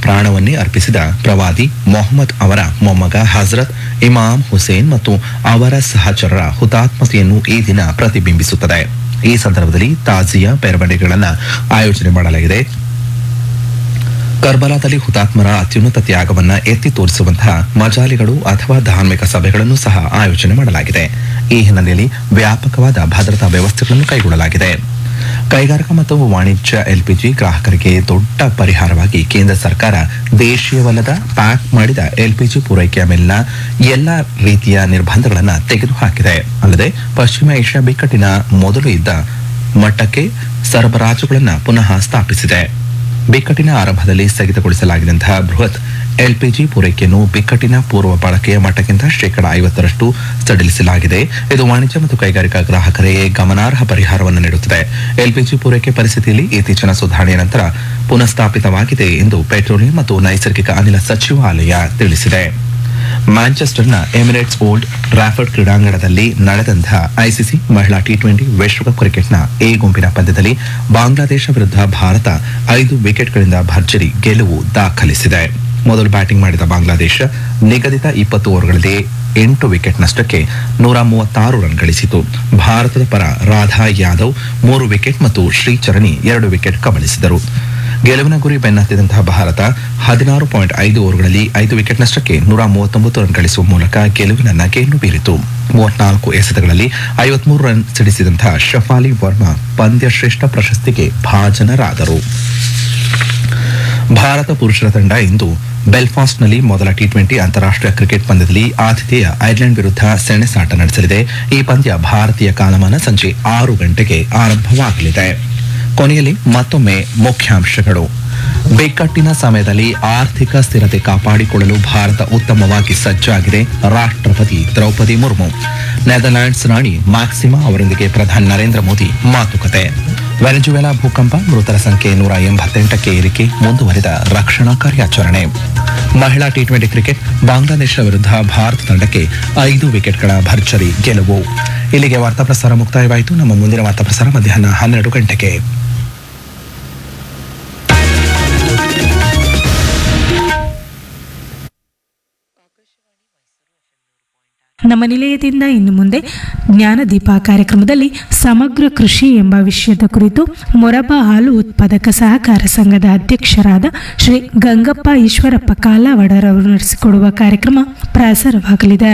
ಪ್ರಾಣವನ್ನೇ ಅರ್ಪಿಸಿದ ಪ್ರವಾದಿ ಮೊಹಮ್ಮದ್ ಅವರ ಮೊಮ್ಮಗ ಹಜರತ್ ಇಮಾಮ್ ಹುಸೇನ್ ಮತ್ತು ಅವರ ಸಹಚರರ ಹುತಾತ್ಮತೆಯನ್ನು ಈ ದಿನ ಪ್ರತಿಬಿಂಬಿಸುತ್ತದೆ ಈ ಸಂದರ್ಭದಲ್ಲಿ ತಾಜಿಯಾ ಮೆರವಣಿಗೆಗಳನ್ನು ಆಯೋಜನೆ ಮಾಡಲಾಗಿದೆ ಕರ್ಬಲಾದಲ್ಲಿ ಹುತಾತ್ಮರ ಅತ್ಯುನ್ನತ ತ್ಯಾಗವನ್ನ ಎತ್ತಿ ತೋರಿಸುವಂತಹ ಮಜಾಲಿಗಳು ಅಥವಾ ಧಾರ್ಮಿಕ ಸಭೆಗಳನ್ನು ಸಹ ಆಯೋಜನೆ ಮಾಡಲಾಗಿದೆ ಈ ಹಿನ್ನೆಲೆಯಲ್ಲಿ ವ್ಯಾಪಕವಾದ ಭದ್ರತಾ ವ್ಯವಸ್ಥೆಗಳನ್ನು ಕೈಗೊಳ್ಳಲಾಗಿದೆ ಕೈಗಾರಿಕಾ ಮತ್ತು ವಾಣಿಜ್ಯ ಎಲ್ಪಿಜಿ ಗ್ರಾಹಕರಿಗೆ ದೊಡ್ಡ ಪರಿಹಾರವಾಗಿ ಕೇಂದ್ರ ಸರ್ಕಾರ ದೇಶೀಯವಲ್ಲದ ಪ್ಯಾಕ್ ಮಾಡಿದ ಎಲ್ಪಿಜಿ ಪೂರೈಕೆಯ ಮೇಲಿನ ಎಲ್ಲ ರೀತಿಯ ನಿರ್ಬಂಧಗಳನ್ನು ತೆಗೆದುಹಾಕಿದೆ ಅಲ್ಲದೆ ಪಶ್ಚಿಮ ಏಷ್ಯಾ ಬಿಕ್ಕಟ್ಟಿನ ಮೊದಲು ಇದ್ದ ಮಟ್ಟಕ್ಕೆ ಸರಬರಾಜುಗಳನ್ನು ಪುನಃ ಸ್ಥಾಪಿಸಿದೆ ಬಿಕ್ಕಟ್ಟಿನ ಆರಂಭದಲ್ಲಿ ಸ್ಥಗಿತಗೊಳಿಸಲಾಗಿದ್ದಂತಹ ಬೃಹತ್ ಎಲ್ಪಿಜಿ ಪೂರೈಕೆಯನ್ನು ಬಿಕ್ಕಟ್ಟಿನ ಪೂರ್ವ ಬಳಕೆಯ ಮಟ್ಟಕ್ಕಿಂತ ಶೇಕಡ ಐವತ್ತರಷ್ಟು ಸಡಿಲಿಸಲಾಗಿದೆ ಇದು ವಾಣಿಜ್ಯ ಮತ್ತು ಕೈಗಾರಿಕಾ ಗ್ರಾಹಕರಿಗೆ ಗಮನಾರ್ಹ ಪರಿಹಾರವನ್ನು ನೀಡುತ್ತದೆ ಎಲ್ಪಿಜಿ ಪೂರೈಕೆ ಪರಿಸ್ಥಿತಿಯಲ್ಲಿ ಇತ್ತೀಚಿನ ಸುಧಾರಣೆಯ ನಂತರ ಪುನಃಸ್ಥಾಪಿತವಾಗಿದೆ ಎಂದು ಪೆಟ್ರೋಲಿಯಂ ಮತ್ತು ನೈಸರ್ಗಿಕ ಅನಿಲ ಸಚಿವಾಲಯ ತಿಳಿಸಿದೆ ಮ್ಯಾಂಚೆಸ್ಟರ್ನ ಎಮಿರೇಟ್ಸ್ ಓಲ್ಡ್ ಟ್ರಾಫರ್ಡ್ ಕ್ರೀಡಾಂಗಣದಲ್ಲಿ ನಡೆದಂತಹ ಐಸಿಸಿ ಮಹಿಳಾ ಟಿ ಟ್ವೆಂಟಿ ವಿಶ್ವಕಪ್ ಕ್ರಿಕೆಟ್ನ ಎ ಗುಂಪಿನ ಪಂದ್ಯದಲ್ಲಿ ಬಾಂಗ್ಲಾದೇಶ ವಿರುದ್ಧ ಭಾರತ ಐದು ವಿಕೆಟ್ಗಳಿಂದ ಭರ್ಜರಿ ಗೆಲುವು ದಾಖಲಿಸಿದೆ ಮೊದಲು ಬ್ಯಾಟಿಂಗ್ ಮಾಡಿದ ಬಾಂಗ್ಲಾದೇಶ ನಿಗದಿತ ಇಪ್ಪತ್ತು ಓವರ್ಗಳಲ್ಲಿ ಎಂಟು ವಿಕೆಟ್ ನಷ್ಟಕ್ಕೆ ನೂರ ಮೂವತ್ತಾರು ರನ್ ಗಳಿಸಿತು ಭಾರತದ ಪರ ರಾಧಾ ಯಾದವ್ ಮೂರು ವಿಕೆಟ್ ಮತ್ತು ಶ್ರೀಚರಣಿ ಎರಡು ವಿಕೆಟ್ ಕಬಳಿಸಿದರು ಗೆಲುವಿನ ಗುರಿ ಬೆನ್ನತ್ತಿದಂತಹ ಭಾರತ ಹದಿನಾರು ಪಾಯಿಂಟ್ ಐದು ಓವರ್ಗಳಲ್ಲಿ ಐದು ವಿಕೆಟ್ ನಷ್ಟಕ್ಕೆ ನೂರ ಮೂವತ್ತೊಂಬತ್ತು ರನ್ ಗಳಿಸುವ ಮೂಲಕ ಗೆಲುವಿನ ನಗೆಯನ್ನು ಬೀರಿತು ಮೂವತ್ನಾಲ್ಕು ಎಸೆತಗಳಲ್ಲಿ ಐವತ್ಮೂರು ರನ್ ಸಿಡಿಸಿದಂತಹ ಶಫಾಲಿ ವರ್ಮಾ ಪಂದ್ಯ ಶ್ರೇಷ್ಠ ಪ್ರಶಸ್ತಿಗೆ ಭಾಜನರಾದರು ಭಾರತ ಪುರುಷರ ತಂಡ ಇಂದು ಬೆಲ್ಫಾಸ್ಟ್ನಲ್ಲಿ ಮೊದಲ ಟಿ ಟ್ವೆಂಟಿ ಅಂತಾರಾಷ್ಟ್ರೀಯ ಕ್ರಿಕೆಟ್ ಪಂದ್ಯದಲ್ಲಿ ಆತಿಥೇಯ ಐರ್ಲೆಂಡ್ ವಿರುದ್ಧ ಸೆಣಸಾಟ ನಡೆಸಲಿದೆ ಈ ಪಂದ್ಯ ಭಾರತೀಯ ಕಾಲಮಾನ ಸಂಜೆ ಆರು ಗಂಟೆಗೆ ಆರಂಭವಾಗಲಿದೆ ಕೊನೆಯಲ್ಲಿ ಮತ್ತೊಮ್ಮೆ ಮುಖ್ಯಾಂಶಗಳು ಬಿಕ್ಕಟ್ಟಿನ ಸಮಯದಲ್ಲಿ ಆರ್ಥಿಕ ಸ್ಥಿರತೆ ಕಾಪಾಡಿಕೊಳ್ಳಲು ಭಾರತ ಉತ್ತಮವಾಗಿ ಸಜ್ಜಾಗಿದೆ ರಾಷ್ಟ್ರಪತಿ ದ್ರೌಪದಿ ಮುರ್ಮು ನೆದರ್ಲ್ಯಾಂಡ್ಸ್ ರಾಣಿ ಮ್ಯಾಕ್ಸಿಮಾ ಅವರೊಂದಿಗೆ ಪ್ರಧಾನಿ ನರೇಂದ್ರ ಮೋದಿ ಮಾತುಕತೆ ವೆನೆಜುವೆಲಾ ಭೂಕಂಪ ಮೃತರ ಸಂಖ್ಯೆ ನೂರ ಎಂಬತ್ತೆಂಟಕ್ಕೆ ಏರಿಕೆ ಮುಂದುವರಿದ ರಕ್ಷಣಾ ಕಾರ್ಯಾಚರಣೆ ಮಹಿಳಾ ಟಿ ಟ್ವೆಂಟಿ ಕ್ರಿಕೆಟ್ ಬಾಂಗ್ಲಾದೇಶ ವಿರುದ್ಧ ಭಾರತ ತಂಡಕ್ಕೆ ಐದು ವಿಕೆಟ್ಗಳ ಭರ್ಜರಿ ಗೆಲುವು ಇಲ್ಲಿಗೆ ವಾರ್ತಾ ಪ್ರಸಾರ ಮುಕ್ತಾಯವಾಯಿತು ನಮ್ಮ ಮುಂದಿನ ವಾರ್ತಾ ಪ್ರಸಾರ ಮಧ್ಯಾಹ್ನ ಹನ್ನೆರಡು ಗಂಟೆಗೆ ನಮ್ಮ ನಿಲಯದಿಂದ ಇನ್ನು ಮುಂದೆ ಜ್ಞಾನದೀಪ ಕಾರ್ಯಕ್ರಮದಲ್ಲಿ ಸಮಗ್ರ ಕೃಷಿ ಎಂಬ ವಿಷಯದ ಕುರಿತು ಮೊರಬ ಹಾಲು ಉತ್ಪಾದಕ ಸಹಕಾರ ಸಂಘದ ಅಧ್ಯಕ್ಷರಾದ ಶ್ರೀ ಗಂಗಪ್ಪ ಈಶ್ವರಪ್ಪ ಕಾಲಾವಡರವರು ನಡೆಸಿಕೊಡುವ ಕಾರ್ಯಕ್ರಮ ಪ್ರಸಾರವಾಗಲಿದೆ